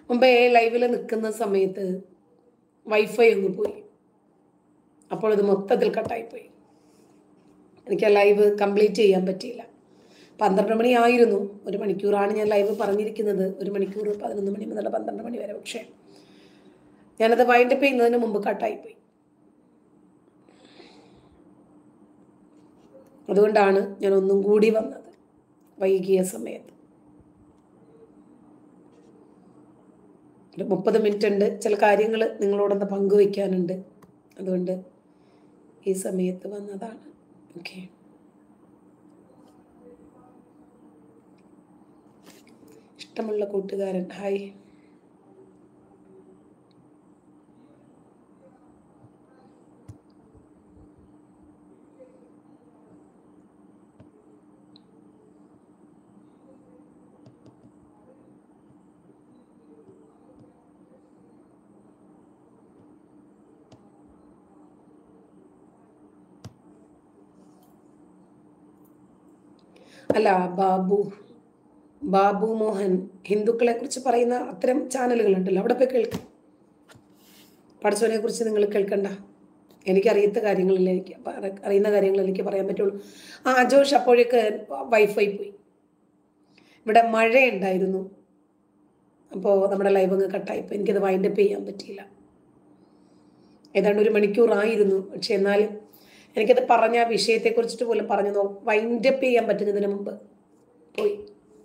മുമ്പേ ലൈവിൽ നിൽക്കുന്ന സമയത്ത് വൈഫൈ ഒന്ന് പോയി അപ്പോൾ ഇത് മൊത്തത്തിൽ കട്ടായിപ്പോയി എനിക്ക് ആ ലൈവ് കംപ്ലീറ്റ് ചെയ്യാൻ പറ്റിയില്ല പന്ത്രണ്ട് മണിയായിരുന്നു ഒരു മണിക്കൂറാണ് ഞാൻ ലൈവ് പറഞ്ഞിരിക്കുന്നത് ഒരു മണിക്കൂർ പതിനൊന്ന് മണി മുതൽ പന്ത്രണ്ട് മണി വരെ പക്ഷേ ഞാനത് വൈൻഡപ്പ് ചെയ്യുന്നതിന് മുമ്പ് കട്ടായിപ്പോയി അതുകൊണ്ടാണ് ഞാൻ ഒന്നും കൂടി വന്നത് വൈകിയ സമയത്ത് ഒരു മുപ്പത് മിനിറ്റ് ഉണ്ട് ചില കാര്യങ്ങൾ നിങ്ങളോടൊന്ന് പങ്കുവയ്ക്കാനുണ്ട് അതുകൊണ്ട് ഈ സമയത്ത് വന്നതാണ് ഓക്കെ ഇഷ്ടമുള്ള കൂട്ടുകാരൻ ഹായ് അല്ല ബാബു ബാബു മോഹൻ ഹിന്ദുക്കളെ കുറിച്ച് പറയുന്ന അത്തരം ചാനലുകളുണ്ടല്ലോ അവിടെ പോയി കേൾക്കാം പഠിച്ചവനെ കുറിച്ച് നിങ്ങൾ കേൾക്കണ്ട എനിക്കറിയാത്ത കാര്യങ്ങളില്ല എനിക്ക് പ- അറിയുന്ന കാര്യങ്ങൾ എനിക്ക് പറയാൻ പറ്റുള്ളൂ ആ അജോഷ് അപ്പോഴേക്ക് വൈഫൈ പോയി ഇവിടെ മഴയുണ്ടായിരുന്നു അപ്പോൾ നമ്മുടെ ലൈവ് അങ്ങ് കട്ടായിപ്പോൾ എനിക്കത് വൈൻഡപ്പ് ചെയ്യാൻ പറ്റിയില്ല ഏതാണ്ട് ഒരു മണിക്കൂറായിരുന്നു പക്ഷെ എന്നാലും എനിക്കത് പറഞ്ഞ ആ വിഷയത്തെക്കുറിച്ചിട്ട് പോലും പറഞ്ഞു വൈൻഡപ്പ് ചെയ്യാൻ പറ്റുന്നതിന് മുമ്പ് പോയി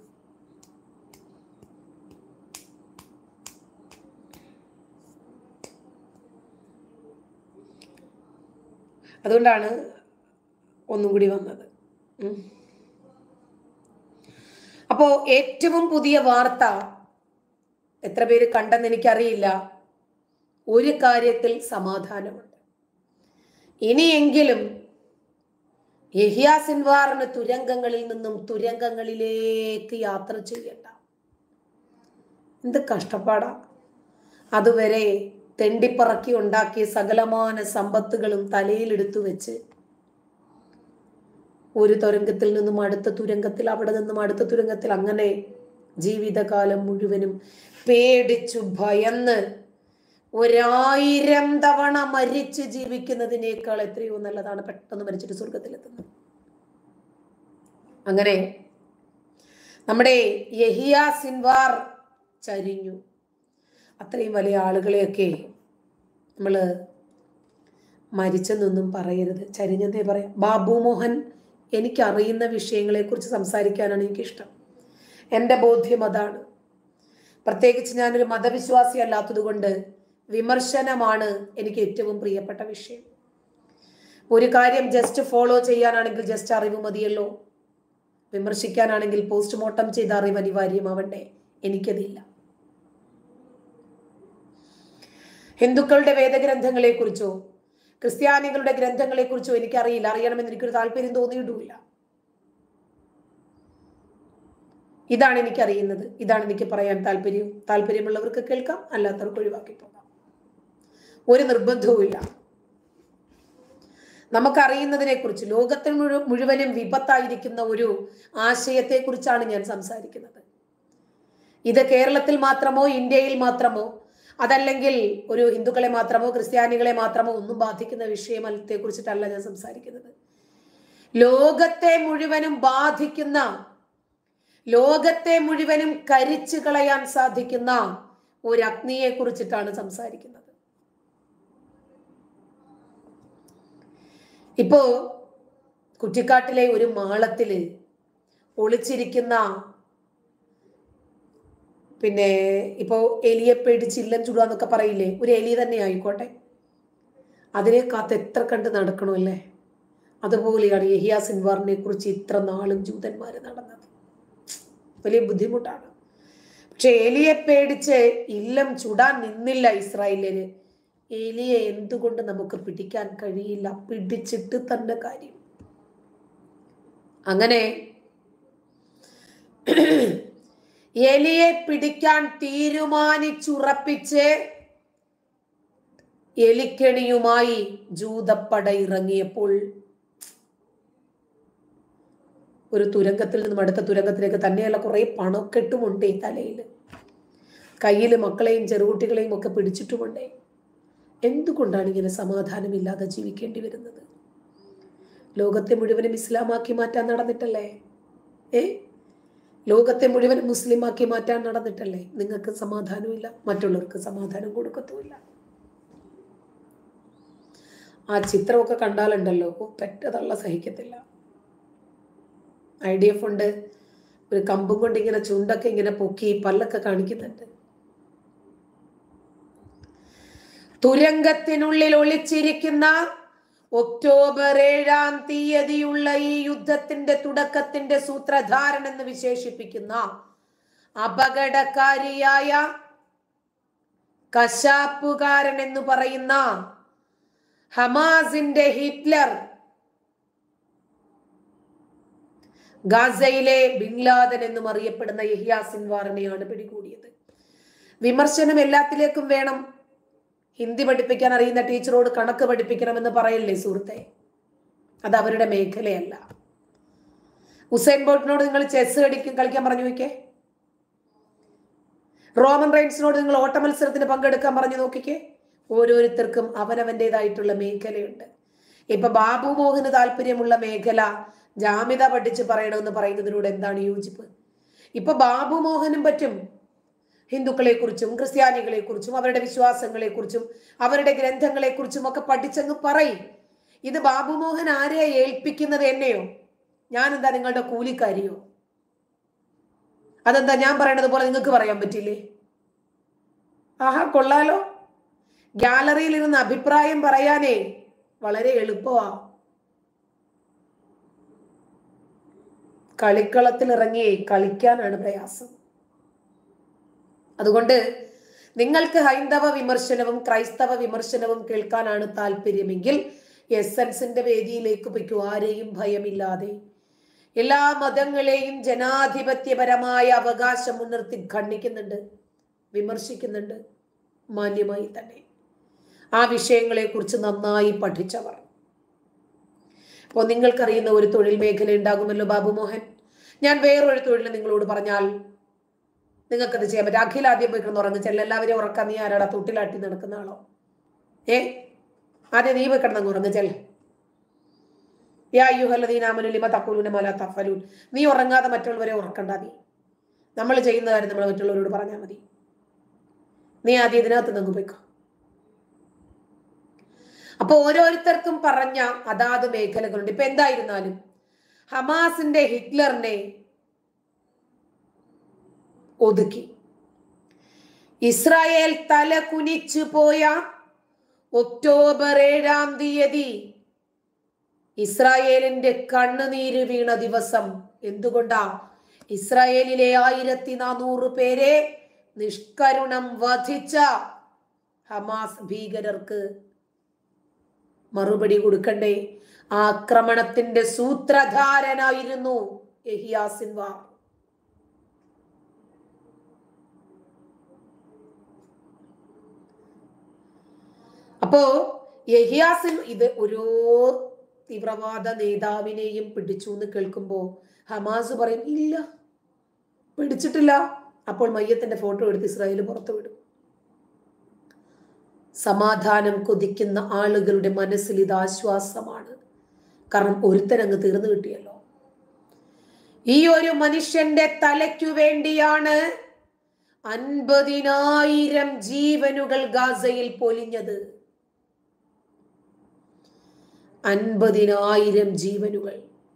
അതുകൊണ്ടാണ് ഒന്നും കൂടി വന്നത് ഉം. അപ്പോ ഏറ്റവും പുതിയ വാർത്ത എത്ര പേര് കണ്ടെന്ന് എനിക്കറിയില്ല ഒരു കാര്യത്തിൽ സമാധാനമുണ്ട് ഇനിയെങ്കിലും യഹിയ സിൻവാറിന് തുരങ്കങ്ങളിൽ നിന്നും തുരങ്കങ്ങളിലേക്ക് യാത്ര ചെയ്യണ്ട എന്ത് കഷ്ടപ്പാടാ അതുവരെ തെണ്ടിപ്പറക്കി ഉണ്ടാക്കിയ സകലമാന സമ്പത്തുകളും തലയിലെടുത്തു വെച്ച് ഒരു തുരങ്കത്തിൽ നിന്നും അടുത്ത തുരങ്കത്തിൽ അവിടെ നിന്നും അടുത്ത തുരങ്കത്തിൽ അങ്ങനെ ജീവിതകാലം മുഴുവനും പേടിച്ചു ഭയന്ന് ഒരായിരം തവണ മരിച്ച് ജീവിക്കുന്നതിനേക്കാൾ എത്രയോ നല്ലതാണ് പെട്ടെന്ന് മരിച്ചിട്ട് സ്വർഗത്തിലെത്തുന്നത് അങ്ങനെ നമ്മുടെ യഹിയ സിൻവാർ ചരിഞ്ഞു അത്രയും വലിയ ആളുകളെയൊക്കെ നമ്മൾ മരിച്ചെന്നൊന്നും പറയരുത് ചരിഞ്ഞെന്നേ പറയാം ബാബു മോഹൻ എനിക്കറിയുന്ന വിഷയങ്ങളെക്കുറിച്ച് സംസാരിക്കാനാണ് എനിക്കിഷ്ടം എൻ്റെ ബോധ്യം അതാണ് പ്രത്യേകിച്ച് ഞാനൊരു മതവിശ്വാസി അല്ലാത്തത് കൊണ്ട് വിമർശനമാണ് എനിക്ക് ഏറ്റവും പ്രിയപ്പെട്ട വിഷയം ഒരു കാര്യം ജസ്റ്റ് ഫോളോ ചെയ്യാനാണെങ്കിൽ ജസ്റ്റ് അറിവ് മതിയല്ലോ വിമർശിക്കാനാണെങ്കിൽ പോസ്റ്റ്മോർട്ടം ചെയ്ത അറിവ് അനിവാര്യമാവണ്ടേ എനിക്കതില്ല ഹിന്ദുക്കളുടെ വേദഗ്രന്ഥങ്ങളെ കുറിച്ചോ ക്രിസ്ത്യാനികളുടെ ഗ്രന്ഥങ്ങളെ കുറിച്ചോ എനിക്കറിയില്ല അറിയണമെന്ന് എനിക്കൊരു താല്പര്യം തോന്നിയിട്ടുമില്ല ഇതാണ് എനിക്കറിയുന്നത് ഇതാണ് എനിക്ക് പറയാൻ താല്പര്യം താല്പര്യമുള്ളവർക്ക് കേൾക്കാം അല്ലാത്തവർക്ക് ഒഴിവാക്കി പോകാം ഒരു നിർബന്ധവുമില്ല നമുക്കറിയുന്നതിനെ കുറിച്ച് ലോകത്തിൽ മുഴു മുഴുവനും വിപത്തായിരിക്കുന്ന ഒരു ആശയത്തെ കുറിച്ചാണ് ഞാൻ സംസാരിക്കുന്നത് ഇത് കേരളത്തിൽ മാത്രമോ ഇന്ത്യയിൽ മാത്രമോ അതല്ലെങ്കിൽ ഒരു ഹിന്ദുക്കളെ മാത്രമോ ക്രിസ്ത്യാനികളെ മാത്രമോ ഒന്നും ബാധിക്കുന്ന വിഷയമത്തെ കുറിച്ചിട്ടല്ല ഞാൻ സംസാരിക്കുന്നത് ലോകത്തെ മുഴുവനും ബാധിക്കുന്ന ലോകത്തെ മുഴുവനും കരിച്ചു കളയാൻ സാധിക്കുന്ന ഒരു അഗ്നിയെ കുറിച്ചിട്ടാണ് സംസാരിക്കുന്നത് ഇപ്പോ കുറ്റിക്കാട്ടിലെ ഒരു മാളത്തില് ഒളിച്ചിരിക്കുന്ന പിന്നെ ഇപ്പോ എലിയെ പേടിച്ച് ഇല്ലം ചുടുക പറയില്ലേ ഒരു എലി തന്നെ ആയിക്കോട്ടെ അതിനെ കാത്ത് എത്ര കണ്ട് നടക്കണമല്ലേ അതുപോലെയാണ് യഹിയ സിൻവാറിനെ കുറിച്ച് ഇത്ര നാളും ജൂതന്മാര് നടന്നത് വലിയ ബുദ്ധിമുട്ടാണ് പക്ഷെ എലിയെ പേടിച്ച് ഇല്ലം ചുടാൻ നിന്നില്ല ഇസ്രായേലിന് എലിയെ എന്തുകൊണ്ട് നമുക്ക് പിടിക്കാൻ കഴിയില്ല പിടിച്ചിട്ട് തന്നെ കാര്യം അങ്ങനെ എലിയെ പിടിക്കാൻ തീരുമാനിച്ചുറപ്പിച്ച് എലിക്കെണിയുമായി ജൂതപ്പട ഇറങ്ങിയപ്പോൾ ഒരു തുരങ്കത്തിൽ നിന്നും അടുത്ത തുരങ്കത്തിലേക്ക് തന്നെയല്ല കുറെ പണക്കെട്ടുമുണ്ട് ഈ തലയിൽ കയ്യിൽ മക്കളെയും ചെറുകുട്ടികളെയും ഒക്കെ പിടിച്ചിട്ടുമുണ്ടേ എന്തുകൊണ്ടാണ് ഇങ്ങനെ സമാധാനമില്ലാതെ ജീവിക്കേണ്ടി വരുന്നത് ലോകത്തെ മുഴുവനും ഇസ്ലാമാക്കി മാറ്റാൻ നടന്നിട്ടല്ലേ ഏ ലോകത്തെ മുഴുവൻ മുസ്ലിമാക്കി മാറ്റാൻ നടന്നിട്ടല്ലേ നിങ്ങൾക്ക് സമാധാനമില്ല മറ്റുള്ളവർക്ക് സമാധാനം കൊടുക്കത്തുമില്ല ആ ചിത്രമൊക്കെ കണ്ടാലുണ്ടല്ലോ ഓ പെറ്റതള്ള സഹിക്കത്തില്ല ഐ ഡി എഫ് ഉണ്ട് ഒരു കമ്പും കൊണ്ട് ഇങ്ങനെ ചുണ്ടൊക്കെ ഇങ്ങനെ പൊക്കി പല്ലൊക്കെ കാണിക്കുന്നുണ്ട് തുരങ്കത്തിനുള്ളിൽ ഒളിച്ചിരിക്കുന്ന ഒക്ടോബർ ഏഴാം തീയതിയുള്ള ഈ യുദ്ധത്തിന്റെ തുടക്കത്തിന്റെ സൂത്രധാരൻ എന്ന് വിശേഷിപ്പിക്കുന്ന അപകടകാരിയായ കശാപ്പുകാരൻ എന്ന് പറയുന്ന ഹമാസിന്റെ ഹിറ്റ്ലർ ഗാസയിലെ ബിൻലാദൻ എന്നും അറിയപ്പെടുന്ന യഹിയ സിൻവാറിനെയാണ് പിടികൂടിയത് വിമർശനം എല്ലാത്തിലേക്കും വേണം ഹിന്ദി പഠിപ്പിക്കാൻ അറിയുന്ന ടീച്ചറോട് കണക്ക് പഠിപ്പിക്കണമെന്ന് പറയല്ലേ സുഹൃത്തെ അത് അവരുടെ മേഖലയല്ല ഉസൈൻ ബോൾട്ടിനോട് നിങ്ങൾ ചെസ് കളിക്കും കളിക്കാൻ പറഞ്ഞു നോക്കേ റോമൻ റൈൻസിനോട് നിങ്ങൾ ഓട്ട മത്സരത്തിന് പങ്കെടുക്കാൻ പറഞ്ഞു നോക്കിക്കേ ഓരോരുത്തർക്കും അവനവൻ്റെതായിട്ടുള്ള മേഖലയുണ്ട് ഇപ്പൊ ബാബു മോഹന് താല്പര്യമുള്ള മേഖല ജാമ്യത പഠിച്ച് പറയണമെന്ന് പറയുന്നതിനോട് എന്താണ് യോജിപ്പ് ഇപ്പൊ ബാബു മോഹനും പറ്റും ഹിന്ദുക്കളെ കുറിച്ചും ക്രിസ്ത്യാനികളെ കുറിച്ചും അവരുടെ വിശ്വാസങ്ങളെ കുറിച്ചും അവരുടെ ഗ്രന്ഥങ്ങളെ കുറിച്ചും ഒക്കെ പഠിച്ചങ്ങ് പറയും ഇത് ബാബു മോഹൻ ആരെയാ ഏൽപ്പിക്കുന്നത് എന്നെയോ ഞാൻ എന്താ നിങ്ങളുടെ കൂലിക്കാരിയോ അതെന്താ ഞാൻ പറയണത് പോലെ നിങ്ങൾക്ക് പറയാൻ പറ്റില്ലേ ആഹാ കൊള്ളാലോ ഗാലറിയിൽ ഇരുന്ന് അഭിപ്രായം പറയാനേ വളരെ എളുപ്പമാ കളിക്കളത്തിൽ ഇറങ്ങി കളിക്കാനാണ് പ്രയാസം അതുകൊണ്ട് നിങ്ങൾക്ക് ഹൈന്ദവ വിമർശനവും ക്രൈസ്തവ വിമർശനവും കേൾക്കാനാണ് താല്പര്യമെങ്കിൽ എസൻസിന്റെ വേദിയിലേക്ക് പൊയ്ക്കോ ആരെയും ഭയമില്ലാതെ എല്ലാ മതങ്ങളെയും ജനാധിപത്യപരമായ അവകാശം മുൻനിർത്തി ഖണ്ഡിക്കുന്നുണ്ട് വിമർശിക്കുന്നുണ്ട് മാന്യമായി തന്നെ ആ വിഷയങ്ങളെ കുറിച്ച് നന്നായി പഠിച്ചവർ അപ്പോൾ നിങ്ങൾക്കറിയുന്ന ഒരു തൊഴിൽ മേഖല ഉണ്ടാകുമല്ലോ ബാബു മോഹൻ ഞാൻ വേറൊരു തൊഴിൽ നിങ്ങളോട് പറഞ്ഞാൽ നിങ്ങൾക്കത് ചെയ്യാൻ പറ്റും അഖിൽ ആദ്യം പോയി കിടന്ന് ഉറങ്ങി ചെല്ല എല്ലാവരെയും ഉറക്കാൻ നീ ആരാടാ തൊട്ടിലാട്ടി നടക്കുന്ന ആളോ ഏ ആദ്യം നീ പോയി കിടന്നങ്ങ് ഉറങ്ങി ചെല്ല യാ യുഹല്ലദീനാമനു ലിമ തഖൂലൂന മാ ലാ തഫ്അലൂൻ നീ ഉറങ്ങാതെ മറ്റുള്ളവരെ ഉറക്കണ്ട നീ നമ്മൾ ചെയ്യുന്ന കാര്യം നമ്മൾ മറ്റുള്ളവരോട് പറഞ്ഞാൽ മതി നീ ആദ്യം ഇതിനകത്ത് നിന്ന് പോയിക്കോ അപ്പൊ ഓരോരുത്തർക്കും പറഞ്ഞ അതാത് മേഖലകളുണ്ട് ഇപ്പൊ എന്തായിരുന്നാലും ഹമാസിന്റെ ഹിറ്റ്ലറിനെ ഒതുക്കി ഇസ്രായേൽ തല കുനിച്ചു പോയ ഒക്ടോബർ ഏഴാം തീയതി ഇസ്രായേലിന്റെ കണ്ണുനീര് വീണ ദിവസം എന്തുകൊണ്ടാ ഇസ്രായേലിലെ ആയിരത്തി നാനൂറ് പേരെ നിഷ്കരുണം വധിച്ച ഹമാസ് ഭീകരർക്ക് മറുപടി കൊടുക്കണ്ടേ ആക്രമണത്തിന്റെ സൂത്രധാരനായിരുന്നു യഹിയാ സിൻവാർ അപ്പോ യഹിയാസിൻ ഇത് ഓരോ തീവ്രവാദ നേതാവിനെയും പിടിച്ചു എന്ന് കേൾക്കുമ്പോ ഹമാസ് പറയും ഇല്ല പിടിച്ചിട്ടില്ല അപ്പോൾ മയ്യത്തിന്റെ ഫോട്ടോ എടുത്ത് ഇസ്രായേൽ പുറത്തു വിടും സമാധാനം കൊതിക്കുന്ന ആളുകളുടെ മനസ്സിൽ ഇത് ആശ്വാസമാണ് കാരണം ഒരുത്തരങ്ങ് തീർന്നു കിട്ടിയല്ലോ ഈ ഒരു മനുഷ്യന്റെ തലയ്ക്കു വേണ്ടിയാണ് അൻപതിനായിരം ജീവനുകൾ ഗാസയിൽ പൊലിഞ്ഞത് അൻപതിനായിരം ജീവനുകൾ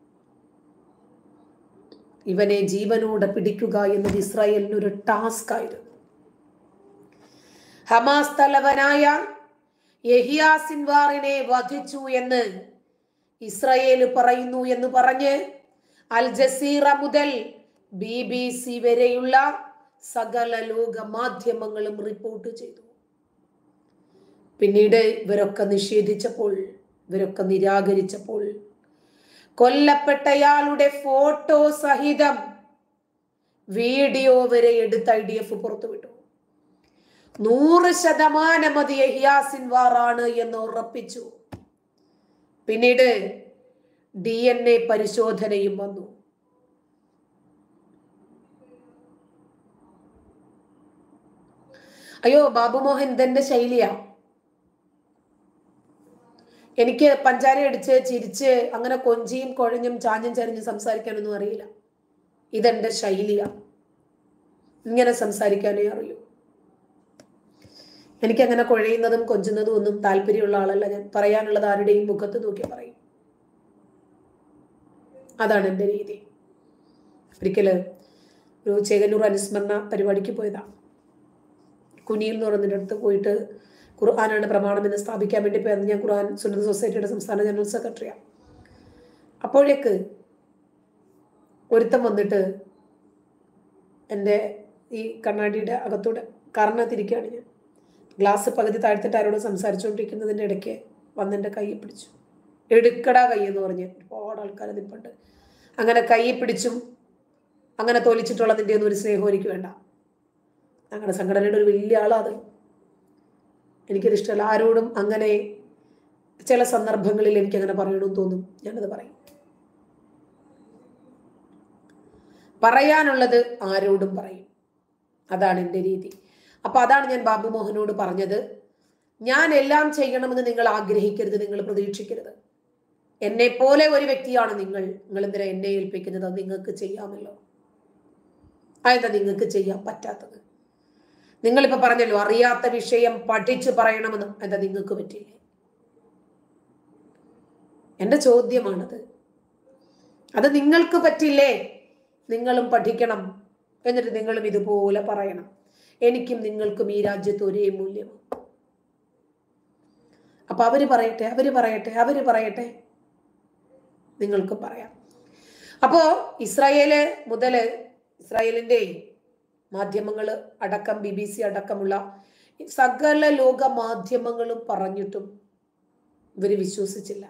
ഇവനെ ജീവനോടെ പിടിക്കുക എന്നത് ഇസ്രായേലിന് ഒരു ടാസ്ക് ആയിരുന്നു ഹമാസ് തലവനായ യഹിയ സിൻവാറിനെ വധിച്ചു എന്ന് ഇസ്രായേൽ പറയുന്നു എന്ന് പറഞ്ഞ് അൽ ജസീറ മുതൽ ബി ബി സി വരെയുള്ള സകല ലോക മാധ്യമങ്ങളും റിപ്പോർട്ട് ചെയ്തു പിന്നീട് ഇവരൊക്കെ നിഷേധിച്ചപ്പോൾ ഇവരൊക്കെ നിരാകരിച്ചപ്പോൾ കൊല്ലപ്പെട്ടയാളുടെ ഫോട്ടോ സഹിതം വീഡിയോ വരെ എടുത്ത് ഐ ഡി എഫ് പുറത്തുവിട്ടു നൂറ് ശതമാനം അത് യഹിയാസിൻവാറാണ് എന്ന് ഉറപ്പിച്ചു പിന്നീട് ഡി എൻ എ പരിശോധനയും വന്നു അയ്യോ ബാബുമോഹൻ ഇതെന്റെ ശൈലിയാ എനിക്ക് പഞ്ചാര അടിച്ച് ചിരിച്ച് അങ്ങനെ കൊഞ്ചിയും കുഴഞ്ഞും ചാഞ്ഞും ചരിഞ്ഞും സംസാരിക്കാനൊന്നും അറിയില്ല ഇതെന്റെ ശൈലിയാ ഇങ്ങനെ സംസാരിക്കാനേ അറിയൂ എനിക്കങ്ങനെ കുഴയുന്നതും കൊഞ്ചുന്നതും ഒന്നും താല്പര്യമുള്ള ആളല്ല ഞാൻ പറയാനുള്ളത് ആരുടെയും മുഖത്ത് നോക്കി പറയും അതാണ് എൻ്റെ രീതി ഒരിക്കല് ഒരു ചേകന്നൂർ അനുസ്മരണ പരിപാടിക്ക് പോയതാ കുനിയിൽ എന്ന് പറയുന്നതിൻ്റെ അടുത്ത് പോയിട്ട് ഖുർആനാണ് പ്രമാണം എന്ന് സ്ഥാപിക്കാൻ വേണ്ടി പോയത് ഞാൻ ഖുർആൻ സുന്നത സൊസൈറ്റിയുടെ സംസ്ഥാന ജനറൽ സെക്രട്ടറിയാണ് അപ്പോഴേക്ക് ഒരുത്തം വന്നിട്ട് എൻ്റെ ഈ കണ്ണാടിയുടെ അകത്തൂടെ കർണത്തിരിക്കുകയാണ് ഞാൻ ഗ്ലാസ് പകുതി താഴ്ത്തിട്ട് ആരോട് സംസാരിച്ചുകൊണ്ടിരിക്കുന്നതിൻ്റെ ഇടയ്ക്ക് വന്നെൻ്റെ കൈ പിടിച്ചു എടുക്കടാ കൈ എന്ന് പറഞ്ഞ് ഒരുപാട് ആൾക്കാർ നിൽപ്പുണ്ട് അങ്ങനെ കൈ പിടിച്ചും അങ്ങനെ തോലിച്ചിട്ടുള്ളതിൻ്റെ ഒന്നും ഒരു സ്നേഹം എനിക്ക് വേണ്ട ഞങ്ങളുടെ സംഘടനയുടെ ഒരു വലിയ ആളാ അത് എനിക്കത് ഇഷ്ടമല്ല ആരോടും അങ്ങനെ ചില സന്ദർഭങ്ങളിൽ എനിക്ക് അങ്ങനെ പറയണമെന്ന് തോന്നും ഞാനത് പറയും പറയാനുള്ളത് ആരോടും പറയും അതാണ് എൻ്റെ രീതി അപ്പൊ അതാണ് ഞാൻ ബാബു മോഹനോട് പറഞ്ഞത് ഞാൻ എല്ലാം ചെയ്യണമെന്ന് നിങ്ങൾ ആഗ്രഹിക്കരുത് നിങ്ങൾ പ്രതീക്ഷിക്കരുത് എന്നെ പോലെ ഒരു വ്യക്തിയാണ് നിങ്ങൾ നിങ്ങൾ എന്തിനാ എന്നെ ഏൽപ്പിക്കുന്നത് അത് നിങ്ങൾക്ക് ചെയ്യാമല്ലോ അതെന്താ നിങ്ങൾക്ക് ചെയ്യാൻ പറ്റാത്തത് നിങ്ങളിപ്പോ പറഞ്ഞല്ലോ അറിയാത്ത വിഷയം പഠിച്ചു പറയണമെന്ന് എന്താ നിങ്ങൾക്ക് പറ്റില്ലേ എന്റെ ചോദ്യമാണത് അത് നിങ്ങൾക്ക് പറ്റില്ലേ നിങ്ങളും പഠിക്കണം എന്നിട്ട് നിങ്ങളും ഇതുപോലെ പറയണം എനിക്കും നിങ്ങൾക്കും ഈ രാജ്യത്ത് ഒരേ മൂല്യമാണ് അപ്പൊ അവര് പറയട്ടെ അവര് പറയട്ടെ അവര് പറയട്ടെ നിങ്ങൾക്ക് പറയാം അപ്പോ ഇസ്രായേല് മുതല് ഇസ്രായേലിന്റെ മാധ്യമങ്ങൾ അടക്കം ബി ബി സി അടക്കമുള്ള സകല ലോക മാധ്യമങ്ങളും പറഞ്ഞിട്ടും ഇവര് വിശ്വസിച്ചില്ല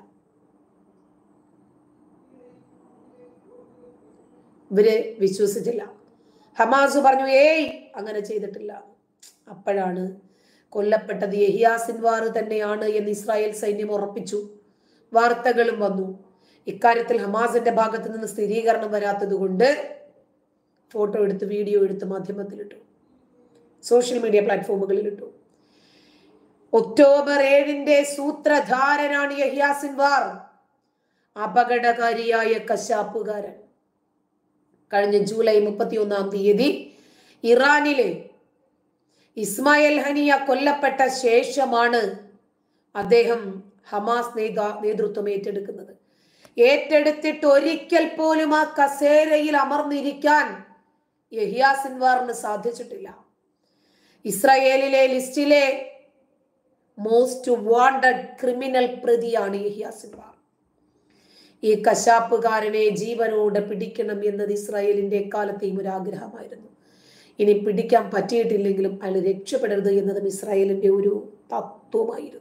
ഇവര് വിശ്വസിച്ചില്ല ഹമാസ് പറഞ്ഞു ഏയ് അങ്ങനെ ചെയ്തിട്ടില്ല അപ്പോഴാണ് കൊല്ലപ്പെട്ടത് യഹിയാ സിൻവാർ തന്നെയാണ് എന്ന് ഇസ്രായേൽ സൈന്യം ഉറപ്പിച്ചു വാർത്തകളും വന്നു ഇക്കാര്യത്തിൽ ഹമാസിന്റെ ഭാഗത്ത് നിന്ന് സ്ഥിരീകരണം വരാത്തത് കൊണ്ട് ഫോട്ടോ എടുത്ത് വീഡിയോ എടുത്ത് മാധ്യമത്തിലിട്ടു സോഷ്യൽ മീഡിയ പ്ലാറ്റ്ഫോമുകളിൽ ഇട്ടു ഒക്ടോബർ ഏഴിന്റെ സൂത്രധാരനാണ് യഹിയാ സിൻവാർ അപകടകാരിയായ കശാപ്പുകാരൻ കഴിഞ്ഞ ജൂലൈ മുപ്പത്തി ഒന്നാം തീയതി ഇറാനിലെ ഇസ്മായിൽ ഹനിയ കൊല്ലപ്പെട്ട ശേഷമാണ് അദ്ദേഹം ഹമാസ് നേതാ നേതൃത്വം ഏറ്റെടുക്കുന്നത് ഏറ്റെടുത്തിട്ട് ഒരിക്കൽ പോലും ആ കസേരയിൽ അമർന്നിരിക്കാൻ യഹിയ സിൻവാറിന് സാധിച്ചിട്ടില്ല ഇസ്രായേലിലെ ലിസ്റ്റിലെ മോസ്റ്റ് വാണ്ടഡ് ക്രിമിനൽ പ്രതിയാണ് യഹിയ സിൻവാർ ഈ കശാപ്പുകാരനെ ജീവനോടെ പിടിക്കണം എന്നത് ഇസ്രായേലിന്റെ എക്കാലത്തെയും ഒരു ആഗ്രഹമായിരുന്നു ഇനി പിടിക്കാൻ പറ്റിയിട്ടില്ലെങ്കിലും അയാൾ രക്ഷപ്പെടരുത് എന്നതും ഇസ്രായേലിന്റെ ഒരു തത്വമായിരുന്നു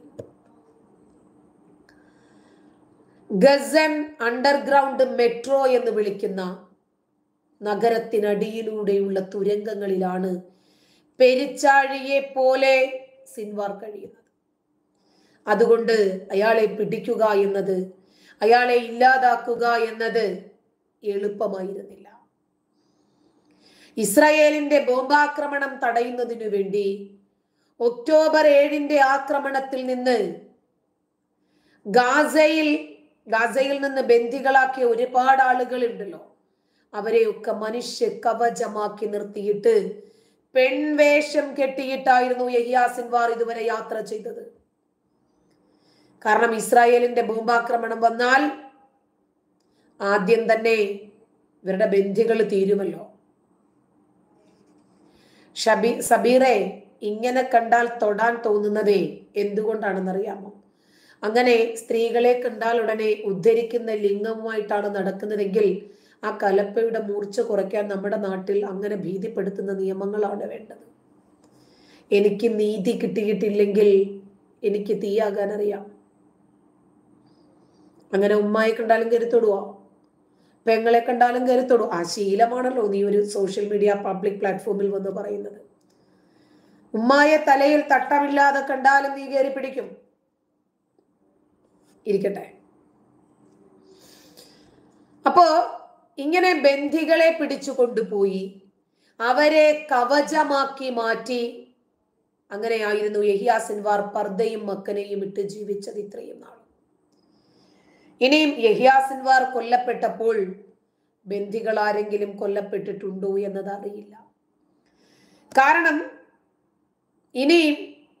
ഗസൻ അണ്ടർഗ്രൗണ്ട് മെട്രോ എന്ന് വിളിക്കുന്ന നഗരത്തിനടിയിലൂടെയുള്ള തുരങ്കങ്ങളിലാണ് പെരിച്ചാഴിയെ പോലെ സിൻവാർ കഴിയുന്നത് അതുകൊണ്ട് അയാളെ പിടിക്കുക എന്നത് അയാളെ ഇല്ലാതാക്കുക എന്നത് എളുപ്പമായിരുന്നില്ല ഇസ്രായേലിന്റെ ബോംബാക്രമണം തടയുന്നതിനു വേണ്ടി ഒക്ടോബർ ഏഴിന്റെ ആക്രമണത്തിൽ നിന്ന് ഗാസയിൽ ഗാസയിൽ നിന്ന് ബന്ദികളാക്കിയ ഒരുപാട് ആളുകൾ ഉണ്ടല്ലോ അവരെയൊക്കെ മനുഷ്യ കവചമാക്കി നിർത്തിയിട്ട് പെൺവേഷം കെട്ടിയിട്ടായിരുന്നു യഹിയാ സിൻവാർ ഇതുവരെ യാത്ര ചെയ്തത് കാരണം ഇസ്രായേലിന്റെ ബോംബാക്രമണം വന്നാൽ ആദ്യം തന്നെ ഇവരുടെ ബന്ധികൾ തീരുമല്ലോ ഷബി സബീറെ ഇങ്ങനെ കണ്ടാൽ തൊടാൻ തോന്നുന്നതേ എന്തുകൊണ്ടാണെന്നറിയാമോ അങ്ങനെ സ്ത്രീകളെ കണ്ടാൽ ഉടനെ ഉദ്ധരിക്കുന്ന ലിംഗവുമായിട്ടാണ് നടക്കുന്നതെങ്കിൽ ആ കലപ്പയുടെ മൂർച്ച കുറയ്ക്കാൻ നമ്മുടെ നാട്ടിൽ അങ്ങനെ ഭീതിപ്പെടുത്തുന്ന നിയമങ്ങളാണ് വേണ്ടത് എനിക്ക് നീതി കിട്ടിയിട്ടില്ലെങ്കിൽ എനിക്ക് തീയാകാൻ അറിയാം അങ്ങനെ ഉമ്മായി കണ്ടാലും കരുത്തൊടുവോ പെങ്ങളെ കണ്ടാലും കരുത്തൊടു ആ ശീലമാണല്ലോ നീ ഒരു സോഷ്യൽ മീഡിയ പബ്ലിക് പ്ലാറ്റ്ഫോമിൽ വന്ന് പറയുന്നത് ഉമ്മായെ തലയിൽ തട്ടമില്ലാതെ കണ്ടാലും നീ കയറി പിടിക്കും ഇരിക്കട്ടെ അപ്പോ ഇങ്ങനെ ബന്ധികളെ പിടിച്ചു കൊണ്ടുപോയി അവരെ കവചമാക്കി മാറ്റി അങ്ങനെയായിരുന്നു യഹിയാ സിൻവാർ പർദ്ദയും മക്കനെയും ഇട്ട് ജീവിച്ചത് ഇത്രയും നാൾ ഇനിയും യഹിയാ സിൻവാർ കൊല്ലപ്പെട്ടപ്പോൾ ബന്ധികൾ ആരെങ്കിലും കൊല്ലപ്പെട്ടിട്ടുണ്ടോ എന്നത് അറിയില്ല കാരണം ഇനിയും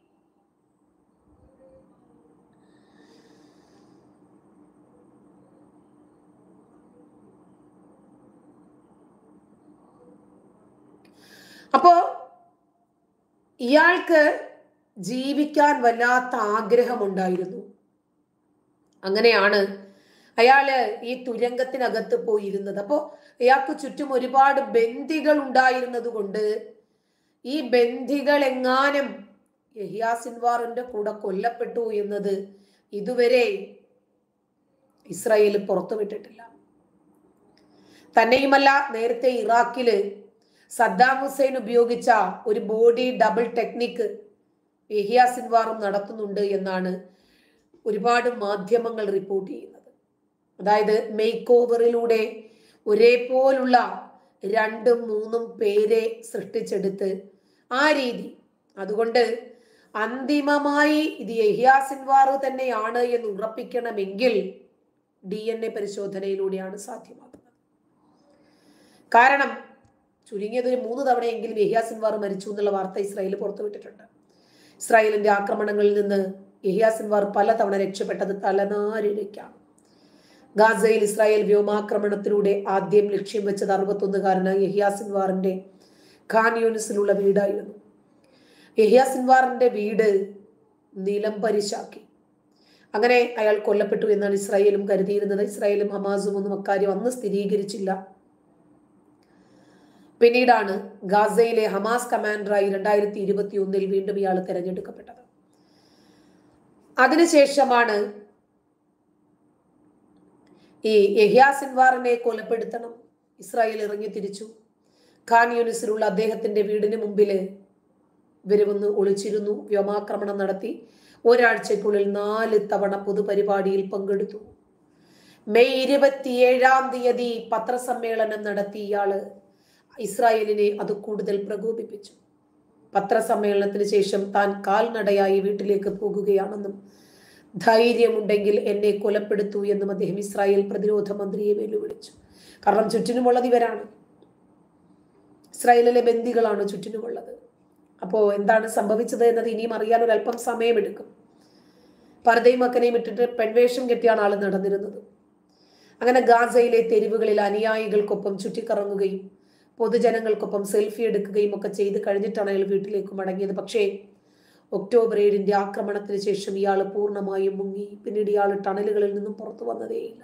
അപ്പോ ഇയാൾക്ക് ജീവിക്കാൻ വല്ലാത്ത ആഗ്രഹമുണ്ടായിരുന്നു അങ്ങനെയാണ് അയാള് ഈ തുരങ്കത്തിനകത്ത് പോയിരുന്നത് അപ്പോ അയാൾക്ക് ചുറ്റും ഒരുപാട് ബന്ദികൾ ഉണ്ടായിരുന്നത് കൊണ്ട് ഈ ബന്ദികൾ എങ്ങാനും യഹിയാ സിൻവാറിന്റെ കൂടെ കൊല്ലപ്പെട്ടു എന്നത് ഇതുവരെ ഇസ്രായേൽ പുറത്തുവിട്ടിട്ടില്ല തന്നെയുമല്ല നേരത്തെ ഇറാഖില് സദ്ദാം ഹുസൈൻ ഉപയോഗിച്ച ഒരു ബോഡി ഡബിൾ ടെക്നിക്ക് യഹിയ സിൻവാറും നടത്തുന്നുണ്ട് എന്നാണ് ഒരുപാട് മാധ്യമങ്ങൾ റിപ്പോർട്ട് ചെയ്യുന്നത് അതായത് മേക്ക് ഓവറിലൂടെ ഒരേപോലുള്ള രണ്ടും മൂന്നും പേരെ സൃഷ്ടിച്ചെടുത്ത് ആ രീതി അതുകൊണ്ട് അന്തിമമായി ഇത് യഹിയ സിൻവാർ തന്നെയാണ് എന്ന് ഉറപ്പിക്കണമെങ്കിൽ ഡി എൻ എ പരിശോധനയിലൂടെയാണ് സാധ്യമാകുന്നത് കാരണം ചുരുങ്ങിയത് ഒരു മൂന്ന് തവണയെങ്കിലും യഹിയാ സിൻവാർ മരിച്ചു എന്നുള്ള വാർത്ത ഇസ്രായേൽ പുറത്തുവിട്ടിട്ടുണ്ട് ഇസ്രായേലിന്റെ ആക്രമണങ്ങളിൽ നിന്ന് യഹിയാ സിൻവാർ പലതവണ രക്ഷപ്പെട്ടത് തലനാരിഴയ്ക്കാണ് ഗാസയിൽ ഇസ്രായേൽ വ്യോമാക്രമണത്തിലൂടെ ആദ്യം ലക്ഷ്യം വെച്ചത് അറുപത്തൊന്നുകാരനായ യഹിയാ സിൻവാറിന്റെ ഖാൻ യൂണിസിലുള്ള വീടായിരുന്നു യഹിയാ സിൻവാറിന്റെ വീട് നിലം പരിശാക്കി അങ്ങനെ അയാൾ കൊല്ലപ്പെട്ടു എന്നാണ് ഇസ്രായേലും കരുതിയിരുന്നത് ഇസ്രായേലും ഹമാസും ഒന്നും അക്കാര്യം അന്ന് സ്ഥിരീകരിച്ചില്ല പിന്നീടാണ് ഗാസയിലെ ഹമാസ് കമാൻഡറായി രണ്ടായിരത്തി ഇരുപത്തി ഒന്നിൽ വീണ്ടും ഇയാൾ തെരഞ്ഞെടുക്കപ്പെട്ടത് അതിനുശേഷമാണ് ഈ യഹ്യാ സിൻവാറിനെ കൊലപ്പെടുത്തണം ഇസ്രായേൽ ഇറങ്ങി തിരിച്ചു ഖാൻ യൂണിസിലുള്ള അദ്ദേഹത്തിന്റെ വീടിന് മുമ്പിൽ ഇവര് വന്ന് ഒളിച്ചിരുന്നു വ്യോമാക്രമണം നടത്തി ഒരാഴ്ചക്കുള്ളിൽ നാല് തവണ പൊതുപരിപാടിയിൽ പങ്കെടുത്തു മെയ് ഇരുപത്തിയേഴാം തീയതി പത്രസമ്മേളനം നടത്തി ഇയാള് ഇസ്രായേലിനെ അത് കൂടുതൽ പ്രകോപിപ്പിച്ചു പത്രസമ്മേളനത്തിന് ശേഷം താൻ കാൽനടയായി വീട്ടിലേക്ക് പോകുകയാണെന്നും ധൈര്യമുണ്ടെങ്കിൽ എന്നെ കൊലപ്പെടുത്തൂ എന്നും അദ്ദേഹം ഇസ്രായേൽ പ്രതിരോധ മന്ത്രിയെ വെല്ലുവിളിച്ചു കാരണം ചുറ്റിനുമുള്ളത് ഇവരാണ് ഇസ്രായേലിലെ ബന്ദികളാണ് ചുറ്റിനുമുള്ളത് അപ്പോൾ എന്താണ് സംഭവിച്ചത് എന്നത് ഇനിയും അറിയാൻ ഒരു അല്പം സമയമെടുക്കും പർദ്ദയും മക്കനെയും ഇട്ടിട്ട് പെൺവേഷം കെട്ടിയാണ് ആൾ നടന്നിരുന്നത് അങ്ങനെ ഗാസയിലെ തെരുവുകളിൽ അനുയായികൾക്കൊപ്പം ചുറ്റിക്കറങ്ങുകയും പൊതുജനങ്ങൾക്കൊപ്പം സെൽഫി എടുക്കുകയും ഒക്കെ ചെയ്ത് കഴിഞ്ഞിട്ടാണ് അയാൾ വീട്ടിലേക്ക് മടങ്ങിയത് പക്ഷേ ഒക്ടോബർ ഏഴിന്റെ ആക്രമണത്തിന് ശേഷം ഇയാൾ പൂർണ്ണമായും മുങ്ങി പിന്നീട് ഇയാൾ ടണലുകളിൽ നിന്നും പുറത്തു വന്നതേയില്ല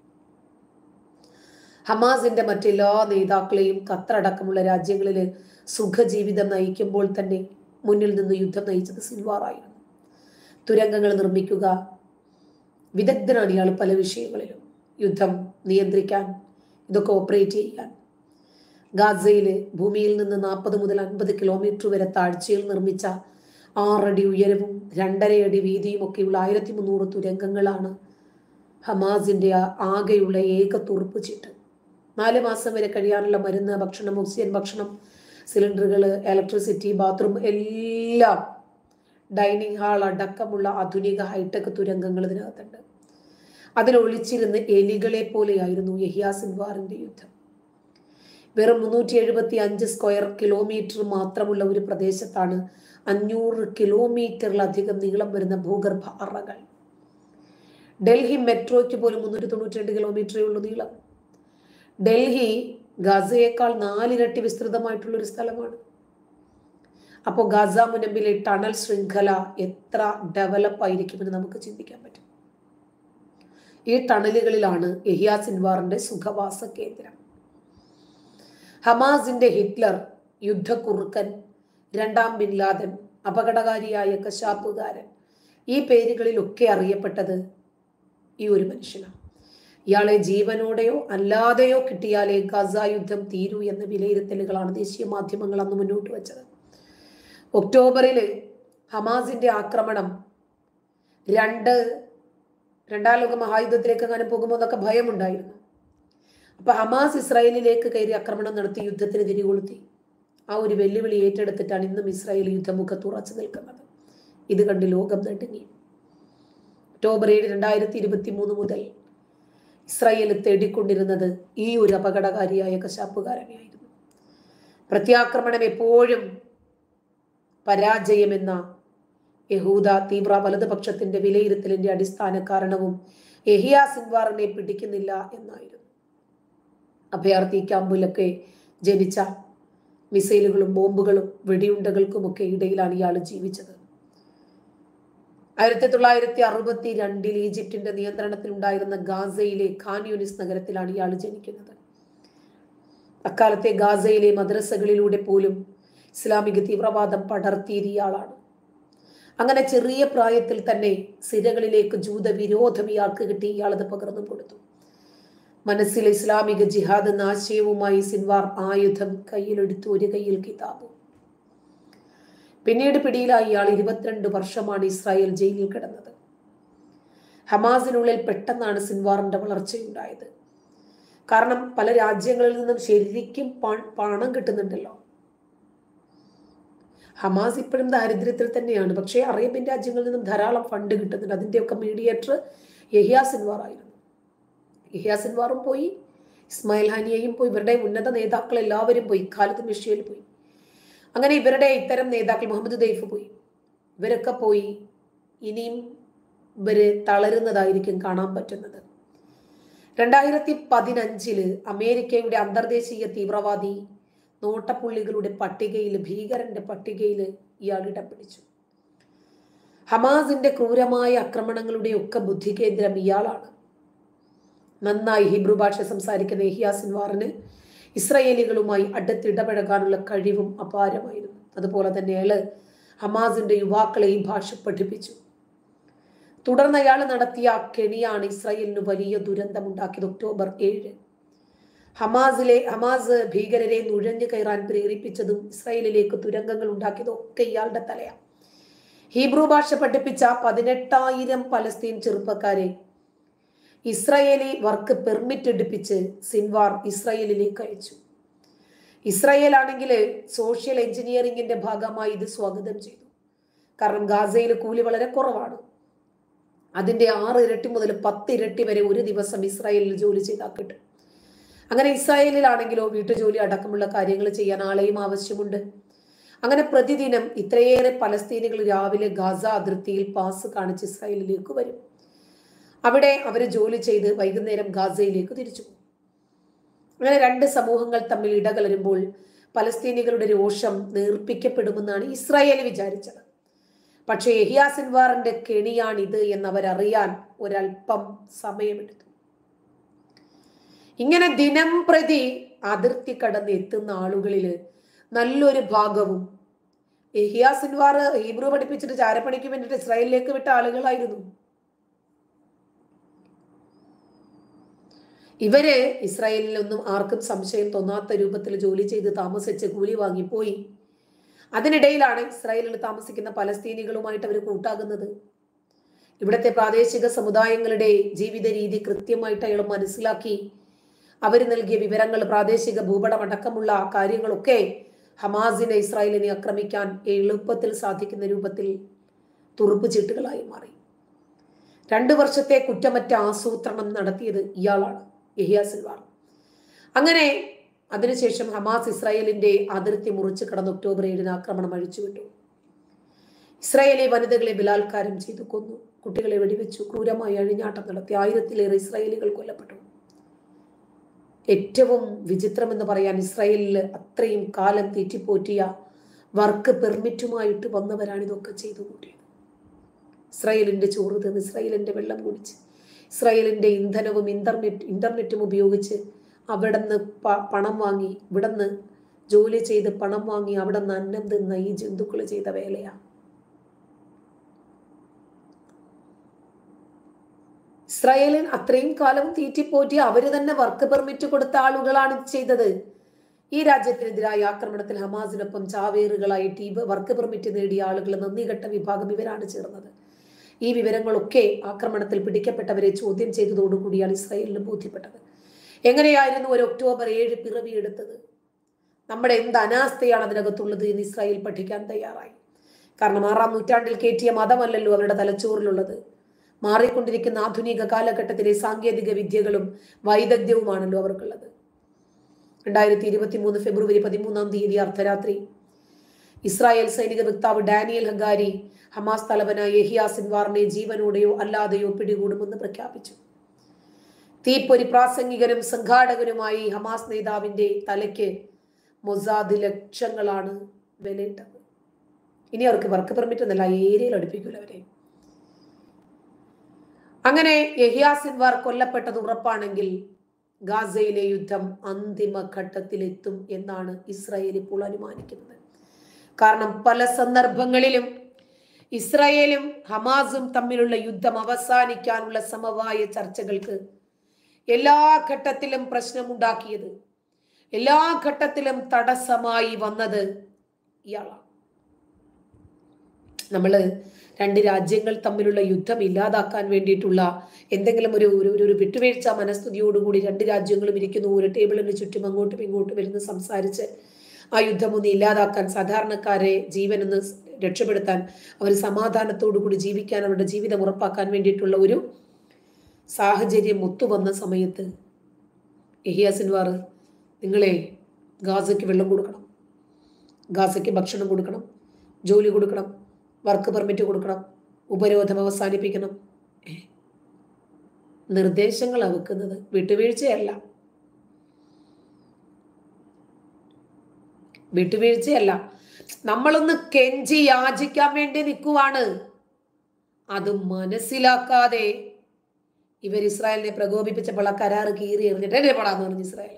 ഹമാസിന്റെ മറ്റെല്ലാ നേതാക്കളെയും ഖത്തറടക്കമുള്ള രാജ്യങ്ങളിൽ സുഖജീവിതം നയിക്കുമ്പോൾ തന്നെ മുന്നിൽ നിന്ന് യുദ്ധം നയിച്ചത് സിൻവാറായിരുന്നു തുരങ്കങ്ങൾ നിർമ്മിക്കുക വിദഗ്ധനാണ് ഇയാൾ പല വിഷയങ്ങളിലും യുദ്ധം നിയന്ത്രിക്കാൻ ഇതൊക്കെ ഓപ്പറേറ്റ് ചെയ്യാൻ ഗാസയിൽ ഭൂമിയിൽ നിന്ന് നാൽപ്പത് മുതൽ അൻപത് കിലോമീറ്റർ വരെ താഴ്ചയിൽ നിർമ്മിച്ച ആറടി ഉയരവും രണ്ടര അടി വീതിയും ഒക്കെയുള്ള ആയിരത്തി മുന്നൂറ് തുരങ്കങ്ങളാണ് ഹമാസിന്റെ ആകെയുള്ള ഏക തുറുപ്പ് ചീട്ട് നാല് മാസം വരെ കഴിയാനുള്ള മരുന്ന് ഭക്ഷണം ഓക്സിജൻ ഭക്ഷണം സിലിണ്ടറുകൾ ഇലക്ട്രിസിറ്റി ബാത്റൂം എല്ലാം ഡൈനിങ് ഹാൾ അടക്കമുള്ള ആധുനിക ഹൈടെക് തുരങ്കങ്ങൾ ഇതിനകത്തുണ്ട് അതിൽ ഒളിച്ചിരുന്ന് എലികളെ പോലെയായിരുന്നു യഹിയാ സിൻവാറിന്റെ യുദ്ധം വെറും മുന്നൂറ്റി എഴുപത്തി അഞ്ച് സ്ക്വയർ കിലോമീറ്റർ മാത്രമുള്ള ഒരു പ്രദേശത്താണ് അഞ്ഞൂറ് കിലോമീറ്ററിലധികം നീളം വരുന്ന ഭൂഗർഭ അറകൾ ഡൽഹി മെട്രോയ്ക്ക് പോലും മുന്നൂറ്റി തൊണ്ണൂറ്റി രണ്ട് കിലോമീറ്ററേ ഉള്ളൂ നീളം ഡൽഹി ഗസയേക്കാൾ നാലിരട്ടി വിസ്തൃതമായിട്ടുള്ള ഒരു സ്ഥലമാണ് അപ്പോൾ ഗാസ മുനമ്പിലെ ടണൽ ശൃംഖല എത്ര ഡെവലപ്പ് ആയിരിക്കുമെന്ന് നമുക്ക് ചിന്തിക്കാൻ പറ്റും ഈ ടണലുകളിലാണ് എഹിയ സിൻവാറിന്റെ സുഖവാസ കേന്ദ്രം ഹമാസിന്റെ ഹിറ്റ്ലർ യുദ്ധക്കുറുക്കൻ രണ്ടാം ബിൻ ലാദൻ അപകടകാരിയായ കശാപ്പുകാരൻ ഈ പേരുകളിലൊക്കെ അറിയപ്പെട്ടത് ഈ ഒരു മനുഷ്യനാണ് ഇയാളെ ജീവനോടെയോ അല്ലാതെയോ കിട്ടിയാലേ ഗസ യുദ്ധം തീരൂ എന്ന വിലയിരുത്തലുകളാണ് ദേശീയ മാധ്യമങ്ങൾ അന്ന് മുന്നോട്ട് വെച്ചത് ഒക്ടോബറിൽ ഹമാസിന്റെ ആക്രമണം രണ്ട് രണ്ടാം ലോക മഹായുദ്ധത്തിലേക്ക് അങ്ങനെ പോകുമ്പോൾ എന്നൊക്കെ ഭയമുണ്ടായിരുന്നു അപ്പൊ ഹമാസ് ഇസ്രായേലിലേക്ക് കയറി ആക്രമണം നടത്തി യുദ്ധത്തിന് തിരികൊളുത്തി ആ ഒരു വെല്ലുവിളി ഏറ്റെടുത്തിട്ടാണ് ഇന്നും ഇസ്രായേൽ യുദ്ധമുഖത്ത് ഉറച്ചു നിൽക്കുന്നത് ഇത് കണ്ട് ലോകം നടുങ്ങി ഒക്ടോബർ ഏഴ് രണ്ടായിരത്തി ഇരുപത്തി മൂന്ന് മുതൽ ഇസ്രായേൽ തേടിക്കൊണ്ടിരുന്നത് ഈ ഒരു അപകടകാരിയായ കശാപ്പുകാരനെയായിരുന്നു പ്രത്യാക്രമണം എപ്പോഴും പരാജയമെന്ന യഹൂദ തീവ്ര വലതുപക്ഷത്തിന്റെ വിലയിരുത്തലിന്റെ അടിസ്ഥാന കാരണവും എഹിയ സിൻവാറിനെ പിടിക്കുന്നില്ല എന്നായിരുന്നു അഭയാർത്ഥി ക്യാമ്പിലൊക്കെ ജനിച്ച മിസൈലുകളും ബോംബുകളും വെടിയുണ്ടകൾക്കുമൊക്കെ ഇടയിലാണ് ഇയാൾ ജീവിച്ചത് ആയിരത്തി തൊള്ളായിരത്തി അറുപത്തി രണ്ടിൽ ഈജിപ്തിന്റെ നിയന്ത്രണത്തിൽ ഉണ്ടായിരുന്ന ഗാസയിലെ ഖാൻ യൂനിസ് നഗരത്തിലാണ് ഇയാൾ ജനിക്കുന്നത് അക്കാലത്തെ ഗാസയിലെ മദ്രസകളിലൂടെ പോലും ഇസ്ലാമിക തീവ്രവാദം പടർത്തിയത് ഇയാളാണ് അങ്ങനെ ചെറിയ പ്രായത്തിൽ തന്നെ സിരകളിലേക്ക് ജൂതവിരോധം ഇയാൾക്ക് കിട്ടി ഇയാളത് പകർന്നു കൊടുത്തു മനസ്സിൽ ഇസ്ലാമിക ജിഹാദ് എന്ന ആശയവുമായി സിൻവാർ ആയുധം കയ്യിലെടുത്തു ഒരു കയ്യിൽ കിതാബും പിന്നീട് പിടിയിലായി ഇയാൾ ഇരുപത്തിരണ്ട് വർഷമാണ് ഇസ്രായേൽ ജയിലിൽ കിടന്നത് ഹമാസിനുള്ളിൽ പെട്ടെന്നാണ് സിൻവാറിന്റെ വളർച്ചയുണ്ടായത് കാരണം പല രാജ്യങ്ങളിൽ നിന്നും ശരിക്കും പണം കിട്ടുന്നുണ്ടല്ലോ ഹമാസ് ഇപ്പോഴും ദാരിദ്ര്യത്തിൽ തന്നെയാണ് പക്ഷേ അറേബ്യൻ രാജ്യങ്ങളിൽ നിന്നും ധാരാളം ഫണ്ട് കിട്ടുന്നുണ്ട് അതിൻ്റെയൊക്കെ മീഡിയേറ്റർ യഹിയ സിൻവാർ ആയിരുന്നു യഹിയ സിൻവാറും പോയി ഇസ്മായിൽ ഹാനിയയും പോയി ഇവരുടെ ഉന്നത നേതാക്കൾ എല്ലാവരും പോയി ഖാലിദ് മിഷ്യയിൽ പോയി അങ്ങനെ ഇവരുടെ ഇത്തരം നേതാക്കൾ മുഹമ്മദ് ദൈഫ് പോയി ഇവരൊക്കെ പോയി ഇനിയും ഇവര് തളരുന്നതായിരിക്കും കാണാൻ പറ്റുന്നത് രണ്ടായിരത്തി പതിനഞ്ചില് അമേരിക്കയുടെ അന്തർദേശീയ തീവ്രവാദി നോട്ടപ്പുള്ളികളുടെ പട്ടികയിൽ ഭീകരന്റെ പട്ടികയിൽ ഇയാൾ ഇടം പിടിച്ചു ഹമാസിന്റെ ക്രൂരമായ ആക്രമണങ്ങളുടെ ഒക്കെ ബുദ്ധി കേന്ദ്രം ഇയാളാണ് നന്നായി ഹിബ്രു ഭാഷ സംസാരിക്കുന്ന എഹിയ സിൻവാറിന് ഇസ്രയേലികളുമായി അടുത്തിടപഴകാനുള്ള കഴിവും അപാരമായിരുന്നു അതുപോലെ തന്നെ അയാള് ഹമാസിന്റെ യുവാക്കളെ ഈ ഭാഷ പഠിപ്പിച്ചു തുടർന്ന് അയാൾ നടത്തിയ കെണിയാണ് ഇസ്രായേലിന് വലിയ ദുരന്തമുണ്ടാക്കിയത് ഒക്ടോബർ ഏഴ് ഹമാസിലെ ഹമാസ് ഭീകരരെ നുഴഞ്ഞു കയറാൻ പ്രേരിപ്പിച്ചതും ഇസ്രായേലിലേക്ക് തുരങ്കങ്ങൾ ഉണ്ടാക്കിയതും ഒക്കെ ഇയാളുടെ തലയാണ് ഹീബ്രു ഭാഷ പഠിപ്പിച്ച പതിനെട്ടായിരം പലസ്തീൻ ചെറുപ്പക്കാരെ ഇസ്രായേലി വർക്ക് പെർമിറ്റ് എടുപ്പിച്ച് സിൻവാർ ഇസ്രായേലിലേക്ക് അയച്ചു ഇസ്രായേൽ ആണെങ്കിൽ സോഷ്യൽ എഞ്ചിനീയറിംഗിന്റെ ഭാഗമായി ഇത് സ്വാഗതം ചെയ്തു കാരണം ഗാസയിൽ കൂലി വളരെ കുറവാണ് അതിന്റെ ആറ് ഇരട്ടി മുതൽ പത്ത് ഇരട്ടി വരെ ഒരു ദിവസം ഇസ്രായേലിൽ ജോലി ചെയ്താൽ കിട്ടും അങ്ങനെ ഇസ്രായേലിലാണെങ്കിലോ വീട്ടുജോലി അടക്കമുള്ള കാര്യങ്ങൾ ചെയ്യാൻ ആളെയും ആവശ്യമുണ്ട് അങ്ങനെ പ്രതിദിനം ഇത്രയേറെ പലസ്തീനികൾ രാവിലെ ഗാസ അതിർത്തിയിൽ പാസ് കാണിച്ച് ഇസ്രായേലിലേക്ക് വരും അവിടെ അവർ ജോലി ചെയ്ത് വൈകുന്നേരം ഗാസയിലേക്ക് തിരിച്ചു പോകും അങ്ങനെ രണ്ട് സമൂഹങ്ങൾ തമ്മിൽ ഇടകലരുമ്പോൾ പലസ്തീനികളുടെ രോഷം നേർപ്പിക്കപ്പെടുമെന്നാണ് ഇസ്രായേൽ വിചാരിച്ചത് പക്ഷേ എഹിയ സിൻവാറിന്റെ കെണിയാണിത് എന്നവരറിയാൻ ഒരല്പം സമയമെടുത്തു ഇങ്ങനെ ദിനം പ്രതി അതിർത്തി കടന്ന് എത്തുന്ന ആളുകളിൽ നല്ലൊരു ഭാഗവും എഹിയ സിൻവാർ ഹീബ്രു പഠിപ്പിച്ചിട്ട് ചാരപ്പണിക്ക് വേണ്ടിയിട്ട് ഇസ്രായേലിലേക്ക് വിട്ട ആളുകളായിരുന്നു ഇവര് ഇസ്രായേലിലൊന്നും ആർക്കും സംശയം തോന്നാത്ത രൂപത്തിൽ ജോലി ചെയ്ത് താമസിച്ച് കൂലി വാങ്ങിപ്പോയി അതിനിടയിലാണ് ഇസ്രായേലിൽ താമസിക്കുന്ന പലസ്തീനികളുമായിട്ട് അവർ കൂട്ടാകുന്നത് ഇവിടുത്തെ പ്രാദേശിക സമുദായങ്ങളുടെ ജീവിത രീതി കൃത്യമായിട്ട് അയാൾ മനസ്സിലാക്കി അവർ നൽകിയ വിവരങ്ങൾ പ്രാദേശിക ഭൂപടം അടക്കമുള്ള കാര്യങ്ങളൊക്കെ ഹമാസിനെ ഇസ്രായേലിനെ ആക്രമിക്കാൻ എളുപ്പത്തിൽ സാധിക്കുന്ന രൂപത്തിൽ തുറുപ്പ് ചീട്ടുകളായി മാറി രണ്ടു വർഷത്തെ കുറ്റമറ്റ ആസൂത്രണം നടത്തിയത് ഇയാളാണ് യഹിയ സിൽവാർ അങ്ങനെ അതിനുശേഷം ഹമാസ് ഇസ്രായേലിന്റെ അതിർത്തി മുറിച്ച് കടന്ന് ഒക്ടോബർ ഏഴിന് ആക്രമണം അഴിച്ചുവിട്ടു ഇസ്രായേലി വനിതകളെ ബലാത്കാരം ചെയ്തു കൊന്നു കുട്ടികളെ വെടിവെച്ചു ക്രൂരമായി അഴിഞ്ഞാട്ടം നടത്തി ആയിരത്തിലേറെ ഇസ്രായേലികൾ കൊല്ലപ്പെട്ടു ഏറ്റവും വിചിത്രം എന്ന് പറയാൻ ഇസ്രായേലിൽ അത്രയും കാലം തീറ്റിപ്പോറ്റിയ വർക്ക് പെർമിറ്റുമായിട്ട് വന്നവരാണ് ഇതൊക്കെ ചെയ്തു കൂട്ടിയത് ഇസ്രായേലിന്റെ ചോറ് തിന്ന് ഇസ്രായേലിന്റെ വെള്ളം കുടിച്ച് ഇസ്രായേലിന്റെ ഇന്ധനവും ഇന്റർനെറ്റ് ഇന്റർനെറ്റും ഉപയോഗിച്ച് അവിടെ നിന്ന് പണം വാങ്ങി ഇവിടെ നിന്ന് ജോലി ചെയ്ത് പണം വാങ്ങി അവിടെ നിന്ന് അന്നം തിന്ന ഈ ജന്തുക്കൾ ചെയ്ത വേലയാണ് ഇസ്രായേലിൻ അത്രയും കാലം തീറ്റിപ്പോറ്റി അവര് തന്നെ വർക്ക് പെർമിറ്റ് കൊടുത്ത ആളുകളാണ് ഇത് ചെയ്തത് ഈ രാജ്യത്തിനെതിരായ ആക്രമണത്തിൽ ഹമാസിനൊപ്പം ചാവേറുകളായിട്ട് ഈ വർക്ക് പെർമിറ്റ് നേടിയ ആളുകൾ നന്ദികെട്ട വിഭാഗം ഇവരാണ് ചേർന്നത് ഈ വിവരങ്ങളൊക്കെ ആക്രമണത്തിൽ പിടിക്കപ്പെട്ടവരെ ചോദ്യം ചെയ്തതോടുകൂടിയാണ് ഇസ്രായേലിന് ബോധ്യപ്പെട്ടത് എങ്ങനെയായിരുന്നു ഒരു ഒക്ടോബർ ഏഴ് പിറവിയെടുത്തത് നമ്മുടെ എന്ത് അനാസ്ഥയാണ് അതിനകത്തുള്ളത് എന്ന് ഇസ്രായേൽ പഠിക്കാൻ തയ്യാറായി കാരണം ആറാം നൂറ്റാണ്ടിൽ കയറ്റിയ മതമല്ലല്ലോ അവരുടെ തലച്ചോറിലുള്ളത് മാറിക്കൊണ്ടിരിക്കുന്ന ആധുനിക കാലഘട്ടത്തിലെ സാങ്കേതിക വിദ്യകളും വൈദഗ്ധ്യവുമാണല്ലോ അവർക്കുള്ളത് രണ്ടായിരത്തി ഇരുപത്തി മൂന്ന് ഫെബ്രുവരി പതിമൂന്നാം തീയതി അർദ്ധരാത്രി ഇസ്രായേൽ സൈനിക വക്താവ് ഡാനിയൽ ഹഗാരി ഹമാസ് തലവനായ യഹിയ സിൻവാറിനെ ജീവനോടെയോ അല്ലാതെയോ പിടികൂടുമെന്ന് പ്രഖ്യാപിച്ചു തീപ്പൊരി പ്രാസംഗികനും സംഘാടകനുമായി ഹമാസ് നേതാവിന്റെ തലയ്ക്ക് മൊസാദ് ലക്ഷങ്ങളാണ് വിലയിട്ടത് ഇനി അവർക്ക് വർക്ക് പെർമിറ്റ് എന്നല്ല ഏരിയയിൽ അടുപ്പിക്കൂല അവരെ അങ്ങനെ യഹിയ സിൻവാർ കൊല്ലപ്പെട്ടത് ഉറപ്പാണെങ്കിൽ ഗാസയിലെ യുദ്ധം അന്തിമ ഘട്ടത്തിലെത്തും എന്നാണ് ഇസ്രായേൽ ഇപ്പോൾ അനുമാനിക്കുന്നത് കാരണം പല സന്ദർഭങ്ങളിലും ഇസ്രായേലും ഹമാസും തമ്മിലുള്ള യുദ്ധം അവസാനിക്കാനുള്ള സമവായ ചർച്ചകൾക്ക് എല്ലാ ഘട്ടത്തിലും പ്രശ്നമുണ്ടാക്കിയത് എല്ലാ ഘട്ടത്തിലും തടസ്സമായി വന്നത് ഇയാളാണ് നമ്മള് രണ്ട് രാജ്യങ്ങൾ തമ്മിലുള്ള യുദ്ധം ഇല്ലാതാക്കാൻ വേണ്ടിയിട്ടുള്ള എന്തെങ്കിലും ഒരു ഒരു ഒരു വിട്ടുവീഴ്ച മനസ്ഥിതിയോടുകൂടി രണ്ട് രാജ്യങ്ങളും ഇരിക്കുന്നു ഒരു ടേബിളിന് ചുറ്റും അങ്ങോട്ടും ഇങ്ങോട്ടും ഇരുന്ന് സംസാരിച്ച് ആ യുദ്ധം ഒന്ന് ഇല്ലാതാക്കാൻ സാധാരണക്കാരെ ജീവനൊന്ന് രക്ഷപ്പെടുത്താൻ അവർ സമാധാനത്തോടു കൂടി ജീവിക്കാൻ അവരുടെ ജീവിതം ഉറപ്പാക്കാൻ വേണ്ടിയിട്ടുള്ള ഒരു സാഹചര്യം ഒത്തുവന്ന സമയത്ത് എഹിയ സിൻവാർ നിങ്ങളെ ഗാസയ്ക്ക് വെള്ളം കൊടുക്കണം ഗാസയ്ക്ക് ഭക്ഷണം കൊടുക്കണം ജോലി കൊടുക്കണം വർക്ക് പെർമിറ്റ് കൊടുക്കണം ഉപരോധം അവസാനിപ്പിക്കണം ഏ? നിർദ്ദേശങ്ങളാണ് വെക്കുന്നത് വിട്ടുവീഴ്ചയല്ല വിട്ടുവീഴ്ചയല്ല നമ്മളൊന്ന് കെഞ്ചി യാചിക്കാൻ വേണ്ടി നിൽക്കുവാണ് അത് മനസ്സിലാക്കാതെ ഇവർ ഇസ്രായേലിനെ പ്രകോപിപ്പിച്ചപ്പോൾ ആ കരാറ് കീറി എറിഞ്ഞിട്ട് എന്നെ പടാന്ന് പറഞ്ഞു ഇസ്രായേൽ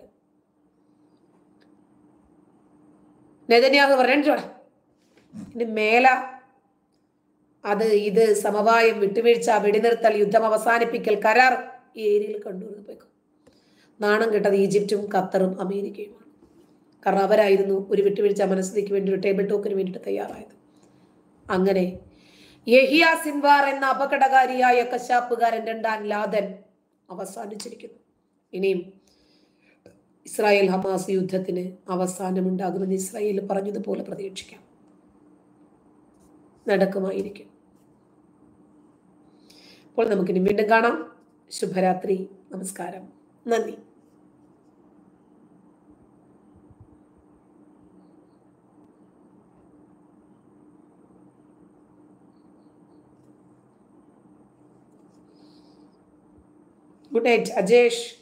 നെതന്യാഹു പറഞ്ഞു ഇനി മേല അത് ഇത് സമവായം വിട്ടുവീഴ്ച വെടിനിർത്തൽ യുദ്ധം അവസാനിപ്പിക്കൽ കരാർ ഈ ഏരിയയിൽ കണ്ടുവന്ന് പോയിക്കോ നാണം കെട്ടത് ഈജിപ്തും ഖത്തറും അമേരിക്കയുമാണ് കാരണം അവരായിരുന്നു ഒരു വിട്ടുവീഴ്ച മനസ്ഥിതിക്ക് വേണ്ടി ഒരു ടേബിൾ ടോക്കിന് വേണ്ടിയിട്ട് തയ്യാറായത് അങ്ങനെ യഹിയ സിൻവാർ എന്ന അപകടകാരിയായ കശാപ്പുകാരൻ രണ്ടാം ലാദൻ അവസാനിച്ചിരിക്കുന്നു ഇനിയും ഇസ്രായേൽ ഹമാസ് യുദ്ധത്തിന് അവസാനമുണ്ടാകുമെന്ന് ഇസ്രായേൽ പറഞ്ഞതുപോലെ പ്രതീക്ഷിക്കാം നടക്കുമായിരിക്കും അപ്പോൾ നമുക്കിനി വീണ്ടും കാണാം ശുഭരാത്രി നമസ്കാരം നന്ദി ഗുഡ് നൈറ്റ് അജേഷ്